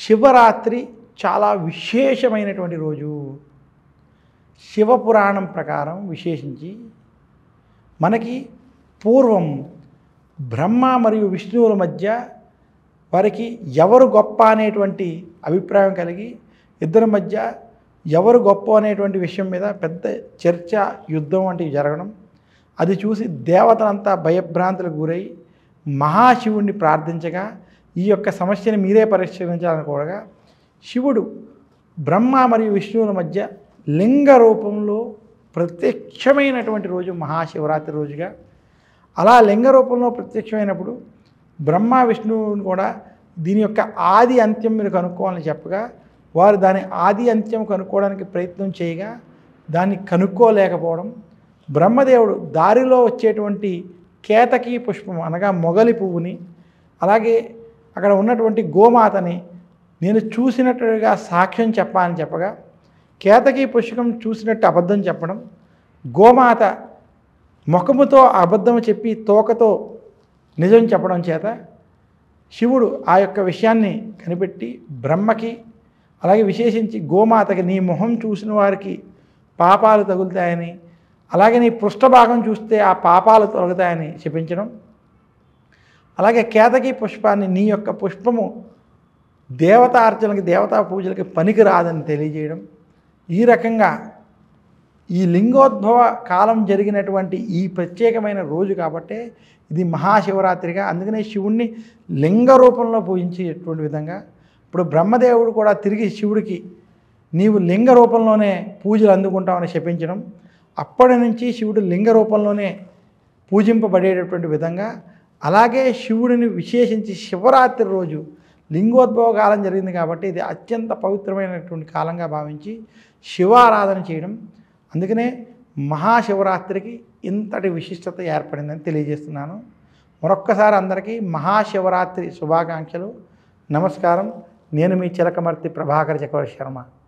శివరాత్రి చాలా విశేషమైనటువంటి రోజు శివపురాణం ప్రకారం విశేషించి మనకి పూర్వం బ్రహ్మ మరియు విష్ణువుల మధ్య వారికి ఎవరు గొప్ప అనేటువంటి అభిప్రాయం కలిగి ఇద్దరి మధ్య ఎవరు గొప్ప అనేటువంటి విషయం మీద పెద్ద చర్చ యుద్ధం వంటివి జరగడం అది చూసి దేవతలంతా భయభ్రాంతులకు గురై మహాశివుణ్ణి ప్రార్థించగా ఈ యొక్క సమస్యని మీరే పరిష్కరించాలనుకోగా శివుడు బ్రహ్మ మరియు విష్ణువుల మధ్య లింగ రూపంలో ప్రత్యక్షమైనటువంటి రోజు మహాశివరాత్రి రోజుగా అలా లింగ రూపంలో ప్రత్యక్షమైనప్పుడు బ్రహ్మ విష్ణువుని కూడా దీని యొక్క ఆది అంత్యం మీరు కనుక్కోవాలని చెప్పగా వారు దాని ఆది అంత్యం కనుక్కోవడానికి ప్రయత్నం చేయగా దాన్ని కనుక్కోలేకపోవడం బ్రహ్మదేవుడు దారిలో వచ్చేటువంటి కేతకీ పుష్పం అనగా మొగలి పువ్వుని అలాగే అక్కడ ఉన్నటువంటి గోమాతని నేను చూసినట్టుగా సాక్ష్యం చెప్పాలని చెప్పగా కేతకీ పుష్పం చూసినట్టు అబద్ధం చెప్పడం గోమాత ముఖముతో అబద్ధం చెప్పి తోకతో నిజం చెప్పడం చేత శివుడు ఆ యొక్క విషయాన్ని కనిపెట్టి బ్రహ్మకి అలాగే విశేషించి గోమాతకి నీ మొహం చూసిన వారికి పాపాలు తగులుతాయని అలాగే నీ పృష్ఠభాగం చూస్తే ఆ పాపాలు తొలగుతాయని చెప్పించడం అలాగే కేతకి పుష్పాన్ని నీ యొక్క పుష్పము దేవతార్చనకి దేవతా పూజలకి పనికి రాదని తెలియజేయడం ఈ రకంగా ఈ లింగోద్భవ కాలం జరిగినటువంటి ఈ ప్రత్యేకమైన రోజు కాబట్టే ఇది మహాశివరాత్రిగా అందుకనే శివుణ్ణి లింగ రూపంలో పూజించేటువంటి విధంగా ఇప్పుడు బ్రహ్మదేవుడు కూడా తిరిగి శివుడికి నీవు లింగ రూపంలోనే పూజలు అందుకుంటామని శపించడం అప్పటి నుంచి శివుడు లింగ రూపంలోనే పూజింపబడేటటువంటి విధంగా అలాగే శివుడిని విశేషించి శివరాత్రి రోజు లింగోద్భవ కాలం జరిగింది కాబట్టి ఇది అత్యంత పవిత్రమైనటువంటి కాలంగా భావించి శివారాధన చేయడం అందుకనే మహాశివరాత్రికి ఇంతటి విశిష్టత ఏర్పడిందని తెలియజేస్తున్నాను మరొక్కసారి అందరికీ మహాశివరాత్రి శుభాకాంక్షలు నమస్కారం నేను మీ చిలకమర్తి ప్రభాకర్ చక్రవర్తి శర్మ